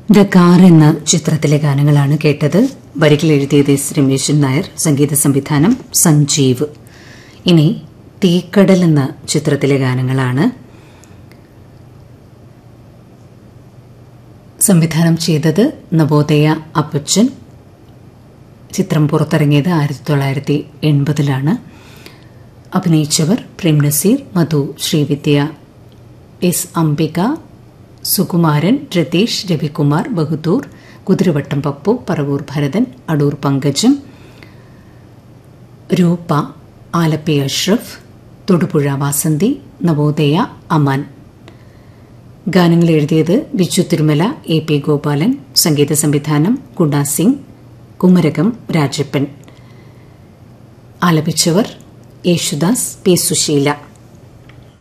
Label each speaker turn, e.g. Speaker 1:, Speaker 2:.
Speaker 1: the car എന്ന ചിത്രത്തിലെ ഗാനങ്ങളാണ് കേട്ടത് വരികൾ എഴുതിയത് എസ് രമേശൻ നായർ സംഗീത സംവിധാനം സഞ്ജീവ് ഇനി തീക്കടൽ എന്ന ചിത്രത്തിലെ ഗാനങ്ങളാണ് സംവിധാനം ചെയ്തത് നവോദയ അപ്പച്ചൻ ചിത്രം പുറത്തിറങ്ങിയത് ആയിരത്തി തൊള്ളായിരത്തി എൺപതിലാണ് അഭിനയിച്ചവർ പ്രേം നസീർ മധു ശ്രീവിദ്യ എസ് അംബിക സുകുമാരൻ രതീഷ് രവികുമാർ ബഹുദൂർ കുതിരവട്ടം പപ്പു പറവൂർ ഭരതൻ അടൂർ പങ്കജം രൂപ ആലപ്പി അഷ്റഫ് തൊടുപുഴ വാസന്തി നവോദയ അമാൻ ഗാനങ്ങൾ എഴുതിയത് ബിജു തിരുമല എ പി ഗോപാലൻ സംഗീത സംവിധാനം ഗുണ സിംഗ് കുമരകം രാജപ്പൻ ആലപിച്ചവർ യേശുദാസ് പി സുശീല